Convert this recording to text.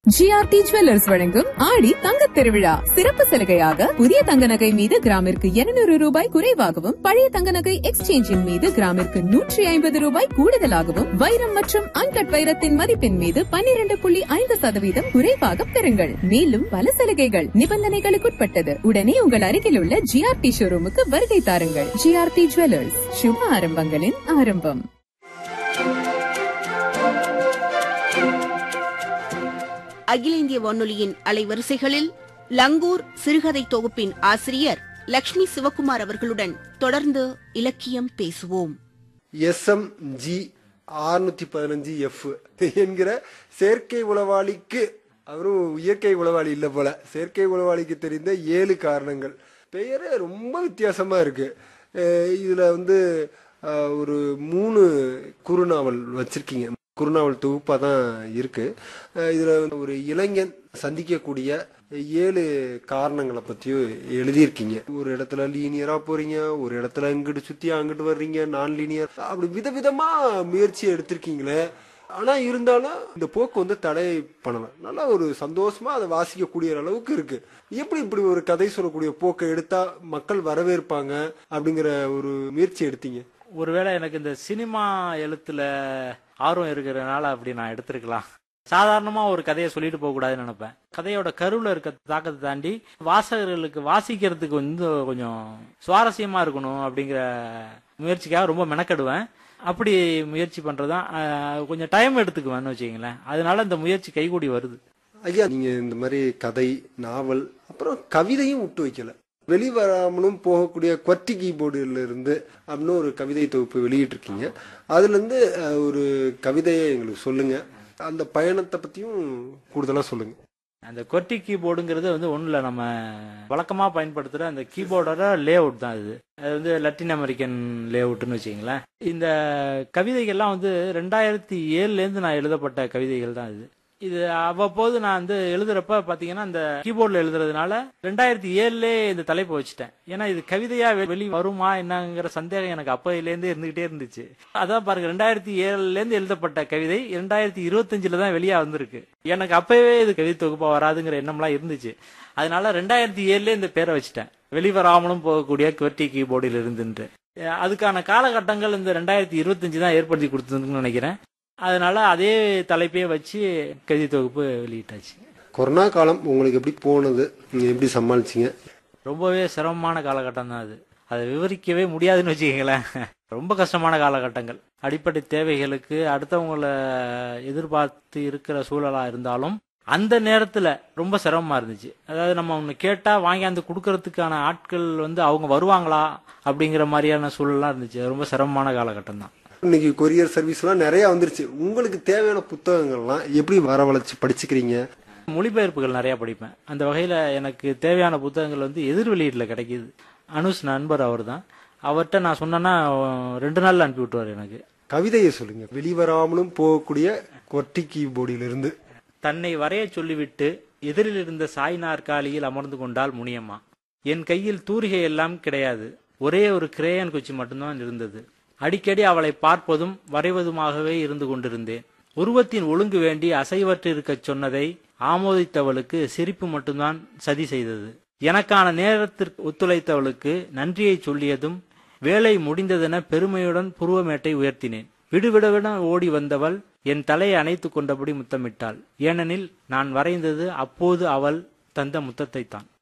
GRT jewellers வழங்கும் ஆடி தங்க திருவிழா சிறப்பு சலுகையாக புதிய தங்க நகை மீது கிராமிற்கு 200 ரூபாய் குறைவாகவும் பழைய தங்க நகை எக்ஸ்சேஞ்சின் மீது கிராமிற்கு நூற்றி ஐம்பது ரூபாய் கூடுதலாகவும் வைரம் மற்றும் அன்கட் வைரத்தின் மதிப்பின் மீது 12.5% புள்ளி ஐந்து சதவீதம் குறைவாக பெறுங்கள் மேலும் பல சலுகைகள் நிபந்தனைகளுக்குட்பட்டது உடனே உங்கள் அருகில் உள்ள ஜிஆர்டி ஷோரூமுக்கு வருகை தாருங்கள் ஜிஆர்டி ஜுவல்லர்ஸ் சுப ஆரம்பங்களின் ஆரம்பம் அகில இந்திய வானொலியின் அலைவரிசைகளில் லங்கூர் சிறுகதை தொகுப்பின் ஆசிரியர் லக்ஷ்மி சிவகுமார் அவர்களுடன் தொடர்ந்து இலக்கியம் பேசுவோம் எஸ்எம் ஜி ஆறுநூத்தி பதினஞ்சு எஃப் என்கிற செயற்கை உளவாளிக்கு அவரும் இயற்கை உளவாளி இல்ல போல செயற்கை உளவாளிக்கு தெரிந்த ஏழு காரணங்கள் பெயரே ரொம்ப வித்தியாசமா இருக்கு அஹ் இதுல வந்து அஹ், ஒரு மூணு குறுநாவல் வச்சிருக்கீங்க குறுநாவல் தொகுப்பா தான் இருக்கு அஹ் இதுல வந்து ஒரு இளைஞன் சந்திக்கக்கூடிய ஏழு காரணங்களை பத்தியும் எழுதியிருக்கீங்க ஒரு இடத்துல லீனியரா போறீங்க ஒரு இடத்துல இங்கிட்டு சுத்தி அங்கிட்டு வர்றீங்க நான் லீனியர் அப்படி விதவிதமா முயற்சி எடுத்திருக்கீங்களே ஆனா இருந்தாலும் இந்த போக்கு வந்து தடை பண்ணல நல்லா ஒரு சந்தோஷமா அதை வாசிக்கக்கூடிய அளவுக்கு இருக்கு எப்படி இப்படி ஒரு கதை சொல்லக்கூடிய போக்கை எடுத்தா மக்கள் வரவேற்பாங்க அப்படிங்கிற ஒரு முயற்சி எடுத்தீங்க ஒருவேளை எனக்கு இந்த சினிமா எழுத்துல ஆர்வம் இருக்கிறதுனால அப்படி நான் எடுத்திருக்கலாம் சாதாரணமா ஒரு கதையை சொல்லிட்டு போக கூடாதுன்னு நினைப்பேன் கதையோட கருவுல இருக்க தாக்கத்தை தாண்டி வாசகர்களுக்கு வாசிக்கிறதுக்கு வந்து கொஞ்சம் சுவாரஸ்யமா இருக்கணும் அப்படிங்கிற முயற்சிக்காக ரொம்ப மெனக்கெடுவேன் அப்படி முயற்சி பண்றதுதான் அஹ், கொஞ்சம் டைம் எடுத்துக்குவேன்னு வச்சுக்கங்களேன் அதனால இந்த முயற்சி கைகூடி வருது ஐயா நீங்க இந்த மாதிரி கதை நாவல் அப்புறம் கவிதையும் விட்டு வைக்கல வெளிவராமலும் போகக்கூடிய குவர்ட்டி கீபோர்டுல இருந்து அப்படின்னு ஒரு கவிதை தொகுப்பு வெளியிட்டு இருக்கீங்க அதுல இருந்து அஹ், ஒரு கவிதையை எங்களுக்கு சொல்லுங்க அந்த பயணத்தை பத்தியும் கூடுதலா சொல்லுங்க அந்த கொட்டி கீபோர்டுங்கிறது வந்து ஒண்ணுல நம்ம வழக்கமா பயன்படுத்துற அந்த கீபோர்டோட லே அவுட் தான் இது அது வந்து லட்டின் அமெரிக்கன் லே அவுட்னு வச்சுங்களேன் இந்த கவிதைகள்லாம் வந்து ரெண்டாயிரத்தி ஏழுல இருந்து நான் எழுதப்பட்ட கவிதைகள் தான் இது இது அவ்வப்போது நான் வந்து எழுதுறப்ப பாத்தீங்கன்னா இந்த கீபோர்ட்ல எழுதுறதுனால ரெண்டாயிரத்தி ஏழுல இந்த தலைப்பை வச்சுட்டேன் ஏன்னா இது கவிதையா வெ- வெளி வருமா என்னங்கிற சந்தேகம் எனக்கு அப்பையில இருந்தே இருந்துகிட்டே இருந்துச்சு அதான் பாருங்க ரெண்டாயிரத்தி ஏழுல இருந்து எழுதப்பட்ட கவிதை ரெண்டாயிரத்தி இருபத்தஞ்சுல தான் வெளியா வந்திருக்கு எனக்கு அப்பவே இது கவிதை தொகுப்பா வராதுங்கிற எண்ணம்லாம் இருந்துச்சு அதனால ரெண்டாயிரத்தி ஏழுல இந்த பேரை வச்சுட்டேன் வெளிவராமலும் போகக்கூடிய QWERTY கீபோர்டில் இருந்துட்டு அஹ் அதுக்கான காலகட்டங்கள் இந்த ரெண்டாயிரத்தி இருபத்தஞ்சு தான் ஏற்படுத்தி கொடுத்ததுன்னு நினைக்கிறேன் அதனால அதே தலைப்பையே வச்சு கவிதை தொகுப்பு வெளியிட்டாச்சு கொரோனா காலம் உங்களுக்கு எப்படி போனது நீங்க எப்படி சமாளிச்சீங்க ரொம்பவே சிரமமான காலகட்டம் தான் அது அதை விவரிக்கவே முடியாதுன்னு வச்சுக்கங்களேன் ரொம்ப கஷ்டமான காலகட்டங்கள் அடிப்படை தேவைகளுக்கு அடுத்தவங்கள எதிர்பார்த்து இருக்கிற சூழலா இருந்தாலும் அந்த நேரத்துல ரொம்ப சிரமமா இருந்துச்சு அதாவது நம்ம ஒன்று கேட்டா வாங்கியாந்து கொடுக்கறதுக்கான ஆட்கள் வந்து அவங்க வருவாங்களா அப்படிங்கிற மாதிரியான சூழல்லாம் இருந்துச்சு அது ரொம்ப சிரமமான காலகட்டம் தான் இன்னைக்கு கொரியர் சர்வீஸ் எல்லாம் நிறைய வந்துருச்சு உங்களுக்கு தேவையான புத்தகங்கள்லாம் எப்படி வரவழைச்சு படிச்சுக்கிறீங்க மொழிபெயர்ப்புகள் நிறைய படிப்பேன் அந்த வகையில எனக்கு தேவையான புத்தகங்கள் வந்து எதிர் வெளியீட்டில் கிடைக்குது அனுஷ் நண்பர் அவர் தான் அவர்கிட்ட நான் சொன்னேன்னா அஹ், ரெண்டு நாள்ல அனுப்பி விட்டுவார் எனக்கு கவிதையை சொல்லுங்க வெளிவராமலும் போகக்கூடிய கொட்டி கீபோர்டிலிருந்து தன்னை வரையச் சொல்லிவிட்டு எதிரில் இருந்த சாய் நாற்காலியில் அமர்ந்து கொண்டாள் முனியம்மா என் கையில் தூரிகை எல்லாம் கிடையாது ஒரே ஒரு கிரேயன் குச்சி மட்டும்தான் இருந்தது அடிக்கடி அவளை பார்ப்பதும் வரைவதுமாகவே இருந்து கொண்டிருந்தேன் உருவத்தின் ஒழுங்கு வேண்டி அசைவற்று இருக்கச் சொன்னதை ஆமோதித்தவளுக்கு சிரிப்பு மட்டும்தான் சதி செய்தது எனக்கான நேரத்திற்கு ஒத்துழைத்தவளுக்கு நன்றியை சொல்லியதும் வேலை முடிந்ததென பெருமையுடன் புருவமேட்டை உயர்த்தினேன் விடுவிடவிட ஓடி வந்தவள் என் தலையை அணைத்துக் கொண்டபடி முத்தமிட்டாள் ஏனெனில் நான் வரைந்தது அப்போது அவள் தந்த முத்தத்தைத்தான்